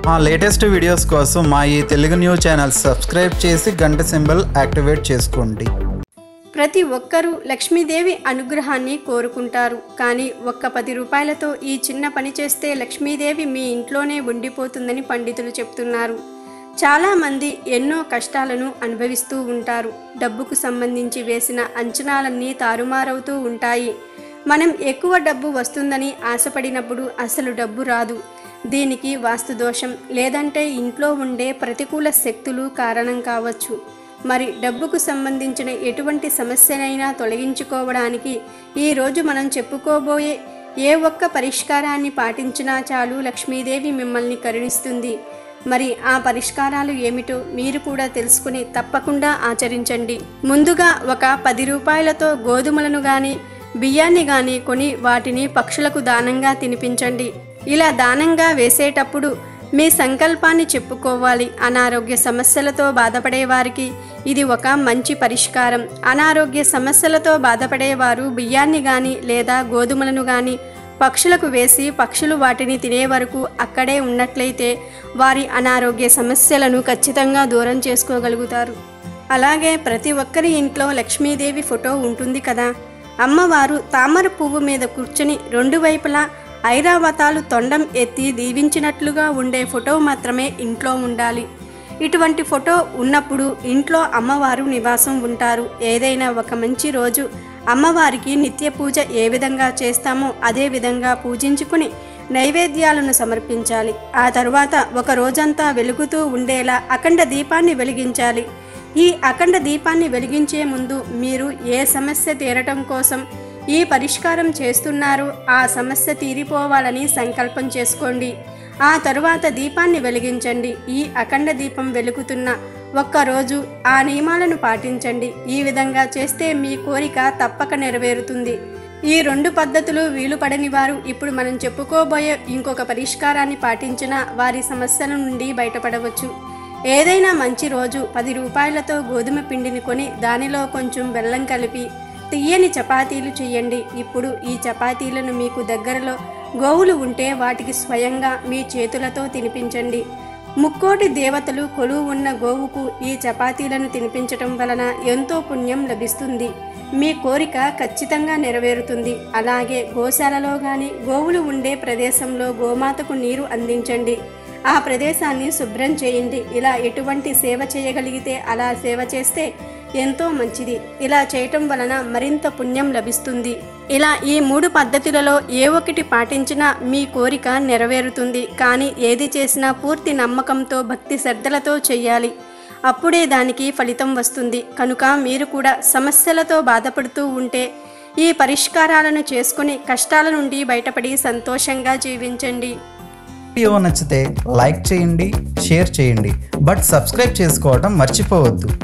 మా latest videos కోసం మా ఈ తెలుగు న్యూస్ ఛానల్ సబ్స్క్రైబ్ చేసి గంట సింబల్ యాక్టివేట్ చేసుకోండి ప్రతి ఒక్కరూ లక్ష్మీదేవి అనుగ్రహాన్ని కోరుకుంటారు కానీ ఒక్క పది రూపాయలతో ఈ చిన్న పని చేస్తే లక్ష్మీదేవి మీ ఇంట్లోనే ఉండిపోతుందని పండితులు చెప్తున్నారు చాలామంది ఎన్నో కష్టాలను అనుభవిస్తూ ఉంటారు డబ్బుకు సంబంధించి వేసిన అంచనాలన్నీ తారుమారవుతూ ఉంటాయి మనం ఎక్కువ డబ్బు వస్తుందని ఆశపడినప్పుడు అసలు డబ్బు రాదు దీనికి వాస్తు దోషం లేదంటే ఇంట్లో ఉండే ప్రతికూల శక్తులు కారణం కావచ్చు మరి డబ్బుకు సంబంధించిన ఎటువంటి సమస్యనైనా తొలగించుకోవడానికి ఈరోజు మనం చెప్పుకోబోయే ఏ ఒక్క పరిష్కారాన్ని పాటించినా చాలు లక్ష్మీదేవి మిమ్మల్ని కరుణిస్తుంది మరి ఆ పరిష్కారాలు ఏమిటో మీరు కూడా తెలుసుకుని తప్పకుండా ఆచరించండి ముందుగా ఒక పది రూపాయలతో గోధుమలను కానీ బియ్యాన్ని కానీ కొని వాటిని పక్షులకు దానంగా తినిపించండి ఇలా దానంగా వేసేటప్పుడు మీ సంకల్పాన్ని చెప్పుకోవాలి అనారోగ్య సమస్యలతో బాధపడే వారికి ఇది ఒక మంచి పరిష్కారం అనారోగ్య సమస్యలతో బాధపడేవారు బియ్యాన్ని కానీ లేదా గోధుమలను కానీ పక్షులకు వేసి పక్షులు వాటిని తినే వరకు అక్కడే ఉన్నట్లయితే వారి అనారోగ్య సమస్యలను ఖచ్చితంగా దూరం చేసుకోగలుగుతారు అలాగే ప్రతి ఒక్కరి ఇంట్లో లక్ష్మీదేవి ఫోటో ఉంటుంది కదా అమ్మవారు తామర పువ్వు మీద కూర్చుని రెండు వైపులా ఐరావతాలు తొండం ఎత్తి దీవించినట్లుగా ఉండే ఫోటో మాత్రమే ఇంట్లో ఉండాలి ఇటువంటి ఫోటో ఉన్నప్పుడు ఇంట్లో అమ్మవారు నివాసం ఉంటారు ఏదైనా ఒక మంచి రోజు అమ్మవారికి నిత్య పూజ ఏ విధంగా చేస్తామో అదే విధంగా పూజించుకుని నైవేద్యాలను సమర్పించాలి ఆ తరువాత ఒక రోజంతా వెలుగుతూ ఉండేలా అఖండ దీపాన్ని వెలిగించాలి ఈ అఖండ దీపాన్ని వెలిగించే ముందు మీరు ఏ సమస్య తీరటం కోసం ఈ పరిష్కారం చేస్తున్నారో ఆ సమస్య తీరిపోవాలని సంకల్పం చేసుకోండి ఆ తరువాత దీపాన్ని వెలిగించండి ఈ అఖండ దీపం వెలుగుతున్న ఒక్కరోజు ఆ నియమాలను పాటించండి ఈ విధంగా చేస్తే మీ కోరిక తప్పక నెరవేరుతుంది ఈ రెండు పద్ధతులు వీలు పడని వారు ఇప్పుడు మనం చెప్పుకోబోయే ఇంకొక పరిష్కారాన్ని పాటించిన వారి సమస్యల నుండి బయటపడవచ్చు ఏదైనా మంచి రోజు పది రూపాయలతో గోధుమ పిండిని కొని దానిలో కొంచెం బెల్లం కలిపి తీయని చపాతీలు చేయండి ఇప్పుడు ఈ చపాతీలను మీకు దగ్గరలో గోవులు ఉంటే వాటికి స్వయంగా మీ చేతులతో తినిపించండి ముక్కోటి దేవతలు కొలువు ఉన్న గోవుకు ఈ చపాతీలను తినిపించటం వలన ఎంతో పుణ్యం లభిస్తుంది మీ కోరిక ఖచ్చితంగా నెరవేరుతుంది అలాగే గోశాలలో కానీ గోవులు ఉండే ప్రదేశంలో గోమాతకు నీరు అందించండి ఆ ప్రదేశాన్ని శుభ్రం చేయండి ఇలా ఎటువంటి సేవ చేయగలిగితే అలా సేవ చేస్తే ఎంతో మంచిది ఇలా చేయటం వలన మరింత పుణ్యం లభిస్తుంది ఇలా ఈ మూడు పద్ధతులలో ఏ ఒక్కటి పాటించినా మీ కోరిక నెరవేరుతుంది కానీ ఏది చేసినా పూర్తి నమ్మకంతో భక్తి శ్రద్ధలతో చేయాలి అప్పుడే దానికి ఫలితం వస్తుంది కనుక మీరు కూడా సమస్యలతో బాధపడుతూ ఉంటే ఈ పరిష్కారాలను చేసుకుని కష్టాల నుండి బయటపడి సంతోషంగా జీవించండి వీడియో నచ్చితే లైక్ చేయండి షేర్ చేయండి బట్ సబ్స్క్రైబ్ చేసుకోవడం మర్చిపోవద్దు